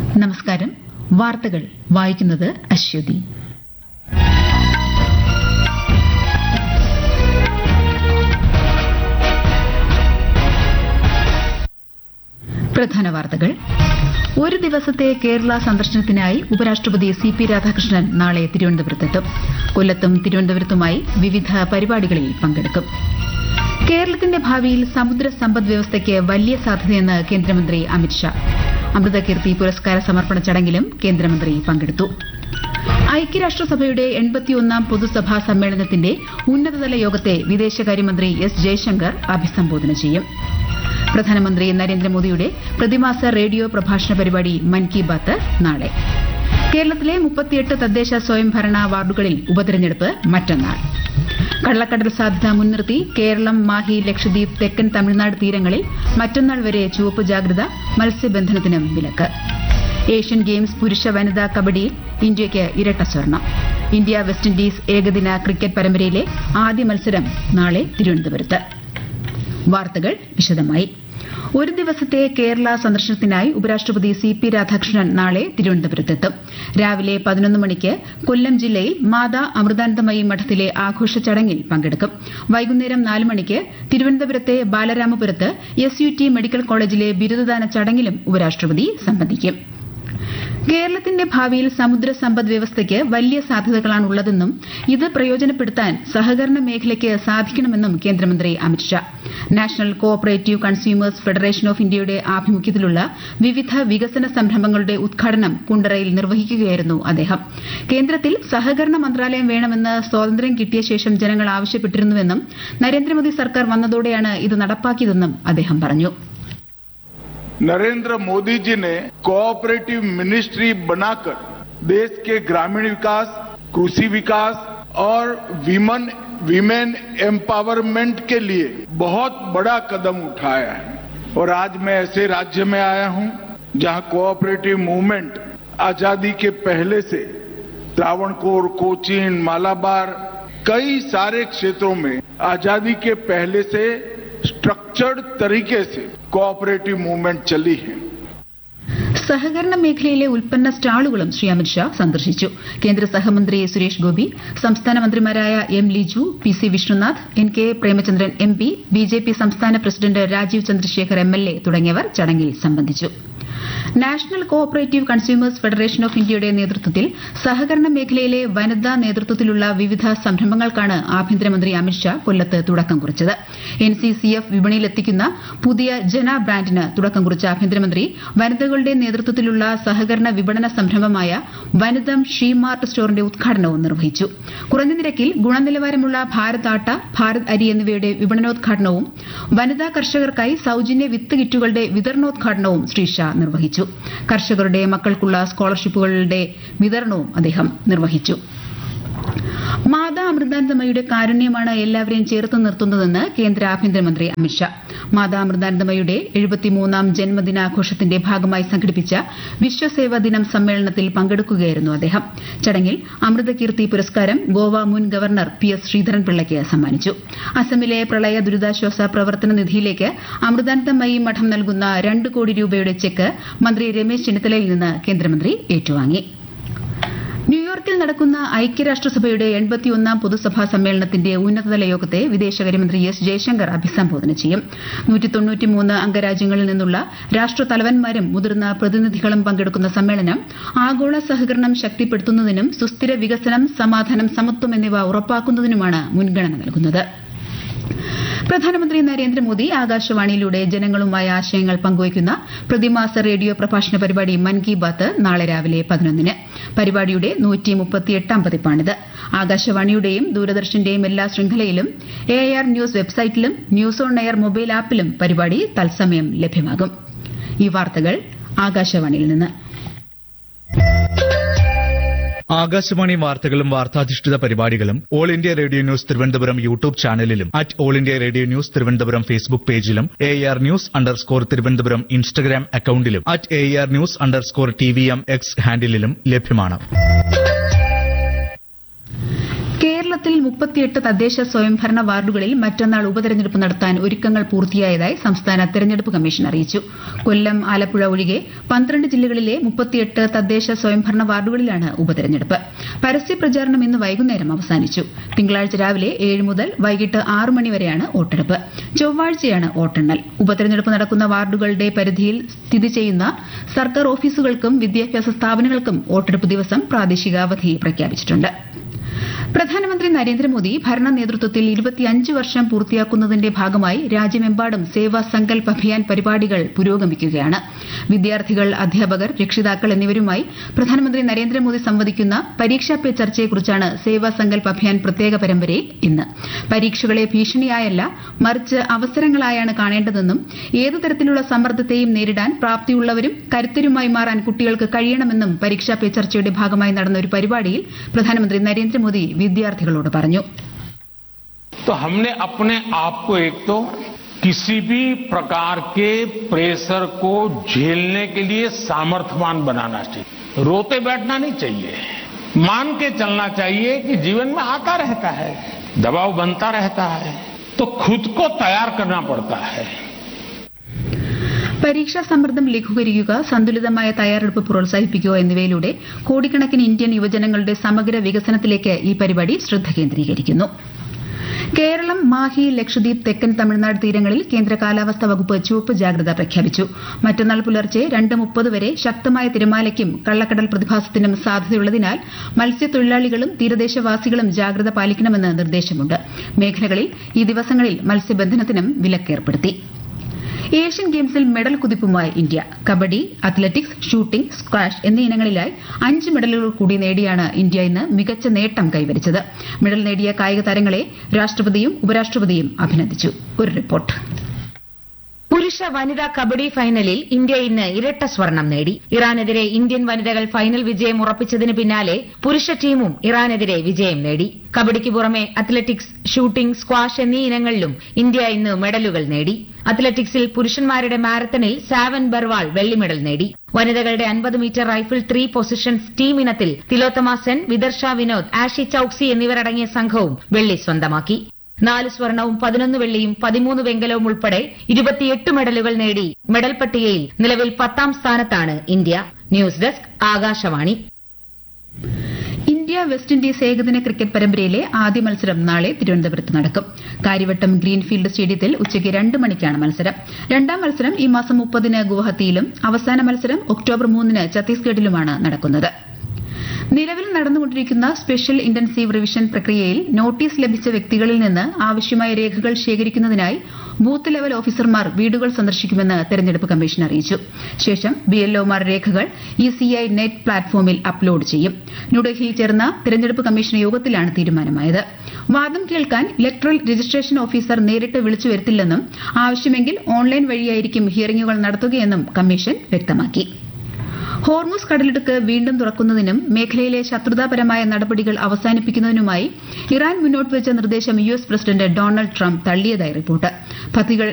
നമസ്കാരം വാർത്തകൾ വായിക്കുന്നത് അശ്വതി പ്രധാന വാർത്തകൾ ഒരു ദിവസത്തെ കേരള സന്ദർശനത്തിനായി ഉപരാഷ്ട്രപതി സി പി രാധാകൃഷ്ണൻ നാളെ തിരുവനന്തപുരത്തെത്തും കൊല്ലത്തും തിരുവനന്തപുരത്തുമായി വിവിധ പരിപാടികളിൽ പങ്കെടുക്കും കേരളത്തിന്റെ ഭാവിയിൽ സമുദ്ര സമ്പദ് വ്യവസ്ഥയ്ക്ക് വലിയ സാധ്യതയെന്ന് കേന്ദ്രമന്ത്രി അമിത്ഷാ അമൃതകീർത്തി പുരസ്കാര സമർപ്പണ ചടങ്ങിലും കേന്ദ്രമന്ത്രി പങ്കെടുത്തു ഐക്യരാഷ്ട്രസഭയുടെ എൺപത്തിയൊന്നാം പൊതുസഭാ സമ്മേളനത്തിന്റെ ഉന്നതതല യോഗത്തെ വിദേശകാര്യമന്ത്രി എസ് ജയശങ്കർ അഭിസംബോധന ചെയ്യും പ്രധാനമന്ത്രി നരേന്ദ്രമോദിയുടെ പ്രതിമാസ റേഡിയോ പ്രഭാഷണ പരിപാടി മൻ കി ബാത്ത് നാളെ കേരളത്തിലെ മുപ്പത്തിയെട്ട് തദ്ദേശ സ്വയംഭരണ വാർഡുകളിൽ ഉപതെരഞ്ഞെടുപ്പ് മറ്റന്നാൾ കള്ളക്കടൽ സാധ്യത മുൻനിർത്തി കേരളം മാഹി ലക്ഷദ്വീപ് തെക്കൻ തമിഴ്നാട് തീരങ്ങളിൽ മറ്റന്നാൾ വരെ ചുവപ്പ് ജാഗ്രത മത്സ്യബന്ധനത്തിനും വിലക്ക് ഏഷ്യൻ ഗെയിംസ് പുരുഷ വനിതാ കബഡിയിൽ ഇന്ത്യയ്ക്ക് ഇരട്ട സ്വർണം ഇന്ത്യ വെസ്റ്റ് ഇൻഡീസ് ഏകദിന ക്രിക്കറ്റ് പരമ്പരയിലെ ആദ്യ മത്സരം നാളെ തിരുവനന്തപുരത്ത് വാർത്തകൾ വിശദമായി ഒരു ദിവസത്തെ കേരള സന്ദർശനത്തിനായി ഉപരാഷ്ട്രപതി സി പി രാധാകൃഷ്ണൻ നാളെ തിരുവനന്തപുരത്തെത്തും രാവിലെ പതിനൊന്ന് മണിക്ക് കൊല്ലം ജില്ലയിൽ മാതാ അമൃതാനന്ദമയി മഠത്തിലെ ആഘോഷ ചടങ്ങിൽ പങ്കെടുക്കും വൈകുന്നേരം നാല് മണിക്ക് തിരുവനന്തപുരത്തെ ബാലരാമപുരത്ത് എസ് യു ടി മെഡിക്കൽ കോളേജിലെ ബിരുദദാന ചടങ്ങിലും ഉപരാഷ്ട്രപതി സംബന്ധിക്കും കേരളത്തിന്റെ ഭാവിയിൽ സമുദ്ര സമ്പദ് വ്യവസ്ഥയ്ക്ക് വലിയ സാധ്യതകളാണുള്ളതെന്നും ഇത് പ്രയോജനപ്പെടുത്താൻ സഹകരണ മേഖലയ്ക്ക് സാധിക്കണമെന്നും കേന്ദ്രമന്ത്രി Amit Shah national cooperative consumers federation of ഇന്ത്യയുടെ ആഭിമുഖ്യത്തിലുള്ള വിവിധ വികസന സംരംഭങ്ങളുടെ ഉദ്ഘാടനം കുണ്ടറയിൽ നിർവഹിക്കുകയായിരുന്നു അദ്ദേഹം കേന്ദ്രത്തിൽ സഹകരണ മന്ത്രാലയം വേണമെന്ന് സ്വാതന്ത്ര്യം കിട്ടിയ ശേഷം ജനങ്ങൾ ആവശ്യപ്പെട്ടിരുന്നുവെന്നും നരേന്ദ്രമോദി സർക്കാർ വന്നതോടെയാണ് ഇത് നടപ്പാക്കിയതെന്നും അദ്ദേഹം പറഞ്ഞു नरेंद्र मोदी जी ने कोऑपरेटिव मिनिस्ट्री बनाकर देश के ग्रामीण विकास कृषि विकास और विमन विमेन एम्पावरमेंट के लिए बहुत बड़ा कदम उठाया है और आज मैं ऐसे राज्य में आया हूं जहां कोऑपरेटिव मूवमेंट आजादी के पहले से त्रावणकोर कोचीन मालाबार कई सारे क्षेत्रों में आजादी के पहले से स्ट्रक्चर्ड तरीके से कोऑपरेटिव मूवमेंट चली है സഹകരണ മേഖലയിലെ ഉൽപ്പന്ന സ്റ്റാളുകളും ശ്രീ അമിത്ഷാ സന്ദർശിച്ചു കേന്ദ്ര സഹമന്ത്രി സുരേഷ് ഗോപി സംസ്ഥാന മന്ത്രിമാരായ M Liju P C Vishnunath N K Premachandran M P B J P സംസ്ഥാന president Rajeev Chandrasekhar M L A തുടങ്ങിയവർ ചടങ്ങിൽ സംബന്ധിച്ചു national cooperative consumers federation of ഇന്ത്യയുടെ നേതൃത്വത്തിൽ സഹകരണ മേഖലയിലെ വനിതാ നേതൃത്വത്തിലുള്ള വിവിധ സംരംഭങ്ങൾക്കാണ് ആഭ്യന്തരമന്ത്രി അമിത്ഷാ കൊല്ലത്ത് തുടക്കം കുറിച്ചത് എൻ സി സി എഫ് വിപണിയിലെത്തിക്കുന്ന പുതിയ ജന ബ്രാൻഡിന് തുടക്കം കുറിച്ച ആഭ്യന്തരമന്ത്രി വനിതകളുടെ നേതൃത്വത്തിലുള്ള സഹകരണ വിപണന സംരംഭമായ വനിതം ഷീ മാർട്ട് സ്റ്റോറിന്റെ ഉദ്ഘാടനവും നിർവഹിച്ചു കുറഞ്ഞ നിരക്കിൽ ഗുണനിലവാരമുള്ള ഭാരത് ആട്ട ഭാരത് അരി എന്നിവയുടെ വിപണനോദ്ഘാടനവും വനിതാ കർഷകർക്കായി സൌജന്യ വിത്ത് കിറ്റുകളുടെ വിതരണോദ്ഘാടനവും ശ്രീ ഷാ നിർവഹിച്ചു കർഷകരുടെ മക്കൾക്കുള്ള സ്കോളർഷിപ്പുകളുടെ വിതരണവും അദ്ദേഹം നിർവഹിച്ചു മാതാ അമൃതാനന്ദമയുടെ കാരുണ്യമാണ് എല്ലാവരെയും ചേർത്ത് നിർത്തുന്നതെന്ന് കേന്ദ്ര ആഭ്യന്തരമന്ത്രി അമിത്ഷാ മാതാ അമൃതാനന്ദമയുടെ എഴുപത്തിമൂന്നാം ജന്മദിനാഘോഷത്തിന്റെ ഭാഗമായി സംഘടിപ്പിച്ച വിശ്വസേവാ ദിനം സമ്മേളനത്തിൽ പങ്കെടുക്കുകയായിരുന്നു അദ്ദേഹം ചടങ്ങിൽ അമൃതകീർത്തി പുരസ്കാരം ഗോവ മുൻ ഗവർണർ പി എസ് ശ്രീധരൻപിള്ളയ്ക്ക് സമ്മാനിച്ചു അസമിലെ പ്രളയ ദുരിതാശ്വാസ പ്രവർത്തന നിധിയിലേക്ക് അമൃതാനന്ദമയി മഠം നൽകുന്ന രണ്ട് കോടി രൂപയുടെ ചെക്ക് മന്ത്രി രമേശ് ചെന്നിത്തലയിൽ നിന്ന് കേന്ദ്രമന്ത്രി ഏറ്റുവാങ്ങി ന്യൂയോർക്കിൽ നടക്കുന്ന ഐക്യരാഷ്ട്രസഭയുടെ എൺപത്തിയൊന്നാം പൊതുസഭാ സമ്മേളനത്തിന്റെ ഉന്നതതല യോഗത്തെ വിദേശകാര്യമന്ത്രി എസ് ജയശങ്കർ അഭിസംബോധന ചെയ്യും അംഗരാജ്യങ്ങളിൽ നിന്നുള്ള രാഷ്ട്രതലവന്മാരും മുതിർന്ന പ്രതിനിധികളും പങ്കെടുക്കുന്ന സമ്മേളനം ആഗോള സഹകരണം ശക്തിപ്പെടുത്തുന്നതിനും സുസ്ഥിര വികസനം സമാധാനം സമത്വം എന്നിവ ഉറപ്പാക്കുന്നതിനുമാണ് മുൻഗണന നൽകുന്നത് പ്രധാനമന്ത്രി നരേന്ദ്രമോദി ആകാശവാണിയിലൂടെ ജനങ്ങളുമായി ആശയങ്ങൾ പങ്കുവയ്ക്കുന്ന പ്രതിമാസ റേഡിയോ പ്രഭാഷണ പരിപാടി മൻ കി ബാത്ത് നാളെ രാവിലെ പതിനൊന്നിന് പരിപാടിയുടെ നൂറ്റിമുപ്പത്തിയെട്ടാം പതിപ്പാണിത് ആകാശവാണിയുടെയും ദൂരദർശന്റെയും എല്ലാ ശൃംഖലയിലും എ ആർ ന്യൂസ് വെബ്സൈറ്റിലും ന്യൂസ് ഓൺ എയർ മൊബൈൽ ആപ്പിലും പരിപാടി തത്സമയം ലഭ്യമാകും ഈ വാർത്തകൾ ആകാശവാണിയിൽ നിന്ന് ആകാശവാണി വാർത്തകളും വാർത്താധിഷ്ഠിത പരിപാടികളും all India radio news Thiruvananthapuram YouTube ചാനലിലും at all India radio news Thiruvananthapuram Facebook പേജിലും A R news underscore Thiruvananthapuram Instagram അക്കൌണ്ടിലും at A R news underscore T V M X ഹാൻഡിലും ലഭ്യമാണ് കേരളത്തിൽ മുപ്പത്തിയെട്ട് തദ്ദേശ സ്വയംഭരണ വാർഡുകളിൽ മറ്റന്നാൾ ഉപതെരഞ്ഞെടുപ്പ് നടത്താൻ ഒരുക്കങ്ങൾ പൂർത്തിയായതായി സംസ്ഥാന തെരഞ്ഞെടുപ്പ് കമ്മീഷൻ അറിയിച്ചു കൊല്ലം ആലപ്പുഴ ഒഴികെ പന്ത്രണ്ട് ജില്ലകളിലെ മുപ്പത്തിയെട്ട് തദ്ദേശ സ്വയംഭരണ വാർഡുകളിലാണ് ഉപതെരഞ്ഞെടുപ്പ് പരസ്യ പ്രചാരണം ഇന്ന് വൈകുന്നേരം അവസാനിച്ചു തിങ്കളാഴ്ച രാവിലെ ഏഴ് മുതൽ വൈകിട്ട് ആറ് മണിവരെയാണ് വോട്ടെടുപ്പ് ചൊവ്വാഴ്ചയാണ് വോട്ടെണ്ണൽ ഉപതെരഞ്ഞെടുപ്പ് നടക്കുന്ന വാർഡുകളുടെ പരിധിയിൽ സ്ഥിതി ചെയ്യുന്ന സർക്കാർ ഓഫീസുകൾക്കും വിദ്യാഭ്യാസ സ്ഥാപനങ്ങൾക്കും വോട്ടെടുപ്പ് ദിവസം പ്രാദേശിക അവധി പ്രഖ്യാപിച്ചിട്ടുണ്ട് പ്രധാനമന്ത്രി നരേന്ദ്രമോദി ഭരണ നേതൃത്വത്തിൽ ഇരുപത്തിയഞ്ച് വർഷം പൂർത്തിയാക്കുന്നതിന്റെ ഭാഗമായി രാജ്യമെമ്പാടും സേവാ സങ്കൽപ് അഭിയാൻ പരിപാടികൾ പുരോഗമിക്കുകയാണ് വിദ്യാർത്ഥികൾ അധ്യാപകർ രക്ഷിതാക്കൾ എന്നിവരുമായി പ്രധാനമന്ത്രി നരേന്ദ്രമോദി സംവദിക്കുന്ന പരീക്ഷാ പേ ചർച്ചയെക്കുറിച്ചാണ് സേവാ സങ്കൽപ് അഭിയാൻ പ്രത്യേക പരമ്പരയിൽ ഇന്ന് പരീക്ഷകളെ ഭീഷണിയായല്ല മറിച്ച് അവസരങ്ങളായാണ് കാണേണ്ടതെന്നും ഏതു തരത്തിലുള്ള സമ്മർദ്ദത്തെയും നേരിടാൻ പ്രാപ്തിയുള്ളവരും കരുത്തരുമായി മാറാൻ കുട്ടികൾക്ക് കഴിയണമെന്നും പരീക്ഷാ പേ ചർച്ചയുടെ ഭാഗമായി നടന്ന ഒരു പരിപാടിയിൽ പ്രധാനമന്ത്രി നരേന്ദ്രമോദി വിദ്യാർത്ഥികളോട് പറഞ്ഞു तो हमने अपने आप को एक तो किसी भी प्रकार के प्रेशर को झेलने के लिए सामर्थ्यवान बनाना चाहिए रोते बैठना नहीं चाहिए मान के चलना चाहिए कि जीवन में आता रहता है दबाव बनता रहता है तो खुद को तैयार करना पड़ता है പരീക്ഷാ സമ്മർദ്ദം ലഘൂകരിക്കുക സന്തുലിതമായ തയ്യാറെടുപ്പ് പ്രോത്സാഹിപ്പിക്കുക എന്നിവയിലൂടെ കോടിക്കണക്കിന് ഇന്ത്യൻ യുവജനങ്ങളുടെ സമഗ്ര വികസനത്തിലേക്ക് ഈ പരിപാടി ശ്രദ്ധ കേന്ദ്രീകരിക്കുന്നു കേരളം മാഹി ലക്ഷദ്വീപ് തെക്കൻ തമിഴ്നാട് തീരങ്ങളിൽ കേന്ദ്ര കാലാവസ്ഥാ വകുപ്പ് ചുവപ്പ് ജാഗ്രത പ്രഖ്യാപിച്ചു മറ്റന്നാൾ പുലർച്ചെ രണ്ട് മുപ്പത് വരെ ശക്തമായ തിരമാലയ്ക്കും കള്ളക്കടൽ പ്രതിഭാസത്തിനും സാധ്യതയുള്ളതിനാൽ മത്സ്യത്തൊഴിലാളികളും തീരദേശവാസികളും ജാഗ്രത പാലിക്കണമെന്ന് നിർദ്ദേശമുണ്ട് മേഖലകളിൽ ഈ ദിവസങ്ങളിൽ മത്സ്യബന്ധനത്തിനും വിലക്കേർപ്പെടുത്തി ഏഷ്യൻ ഗെയിംസിൽ മെഡൽ കുതിപ്പുമായി India kabaddi athletics shooting squash എന്നീ ഇനങ്ങളിലായി അഞ്ച് മെഡലുകൾ കൂടി നേടിയാണ് ഇന്ത്യ ഇന്ന് മികച്ച നേട്ടം കൈവരിച്ചത് മെഡൽ നേടിയ കായിക താരങ്ങളെ രാഷ്ട്രപതിയും ഉപരാഷ്ട്രപതിയും അഭിനന്ദിച്ചു ഒരു റിപ്പോർട്ട് പുരുഷ വനിതാ കബഡി ഫൈനലിൽ ഇന്ത്യ ഇന്ന് ഇരട്ട സ്വർണം നേടി ഇറാനെതിരെ ഇന്ത്യൻ വനിതകൾ ഫൈനൽ വിജയം ഉറപ്പിച്ചതിന് പിന്നാലെ പുരുഷ ടീമും ഇറാനെതിരെ വിജയം നേടി കബഡിക്ക് പുറമെ അത്ലറ്റിക്സ് ഷൂട്ടിംഗ് സ്ക്വാഷ് എന്നീ ഇനങ്ങളിലും ഇന്ത്യ ഇന്ന് മെഡലുകൾ നേടി അത്ലറ്റിക്സിൽ പുരുഷന്മാരുടെ മാരത്തണിൽ സാവൻ ബർവാൾ വെള്ളി മെഡൽ നേടി വനിതകളുടെ അൻപത് metre rifle three positions team ഇനത്തിൽ തിലോത്തമ സെൻ വിദർശ വിനോദ് ആഷി ചൌക്സി എന്നിവരടങ്ങിയ സംഘവും വെള്ളി സ്വന്തമാക്കി നാല് സ്വർണവും പതിനൊന്ന് വെള്ളിയും പതിമൂന്ന് വെങ്കലവും ഉൾപ്പെടെ ഇരുപത്തിയെട്ട് മെഡലുകൾ നേടി മെഡൽ പട്ടികയിൽ നിലവിൽ പത്താം സ്ഥാനത്താണ് India news desk Akashvani India West Indies ഏകദിന ക്രിക്കറ്റ് പരമ്പരയിലെ ആദ്യ മത്സരം നാളെ തിരുവനന്തപുരത്ത് നടക്കും കാര്യവട്ടം ഗ്രീൻഫീൽഡ് സ്റ്റേഡിയത്തിൽ ഉച്ചയ്ക്ക് രണ്ട് മണിക്കാണ് മത്സരം രണ്ടാം മത്സരം ഈ മാസം മുപ്പതിന് ഗുവാഹത്തിയിലും അവസാന മത്സരം ഒക്ടോബർ മൂന്നിന് ഛത്തീസ്ഗഡിലുമാണ് നടക്കുന്നത് നിലവിൽ നടന്നുകൊണ്ടിരിക്കുന്ന സ്പെഷ്യൽ ഇന്റൻസീവ് റിവിഷൻ പ്രക്രിയയിൽ നോട്ടീസ് ലഭിച്ച വ്യക്തികളിൽ നിന്ന് ആവശ്യമായ രേഖകൾ ശേഖരിക്കുന്നതിനായി ബൂത്ത് ലെവൽ ഓഫീസർമാർ വീടുകൾ സന്ദർശിക്കുമെന്ന് തെരഞ്ഞെടുപ്പ് കമ്മീഷൻ അറിയിച്ചു ശേഷം ബിഎൽഒമാർ രേഖകൾ ഇസിഐ നെറ്റ് പ്ലാറ്റ്ഫോമിൽ അപ്ലോഡ് ചെയ്യും ന്യൂഡൽഹിയിൽ ചേർന്ന തെരഞ്ഞെടുപ്പ് കമ്മീഷൻ യോഗത്തിലാണ് തീരുമാനമായത് വാദം കേൾക്കാൻ ഇലക്ട്രൽ രജിസ്ട്രേഷൻ ഓഫീസർ നേരിട്ട് വിളിച്ചു വരുത്തില്ലെന്നും ആവശ്യമെങ്കിൽ ഓൺലൈൻ വഴിയായിരിക്കും ഹിയറിംഗുകൾ നടത്തുകയെന്നും കമ്മീഷൻ വ്യക്തമാക്കി ഹോർമുസ് കടലിടുക്ക് വീണ്ടും തുറക്കുന്നതിനും മേഖലയിലെ ശത്രുതാപരമായ നടപടികൾ അവസാനിപ്പിക്കുന്നതിനുമായി ഇറാൻ മുന്നോട്ട് വെച്ച നിർദ്ദേശം U S president Donald Trump തള്ളിയതായി റിപ്പോർട്ട് പദ്ധതികൾ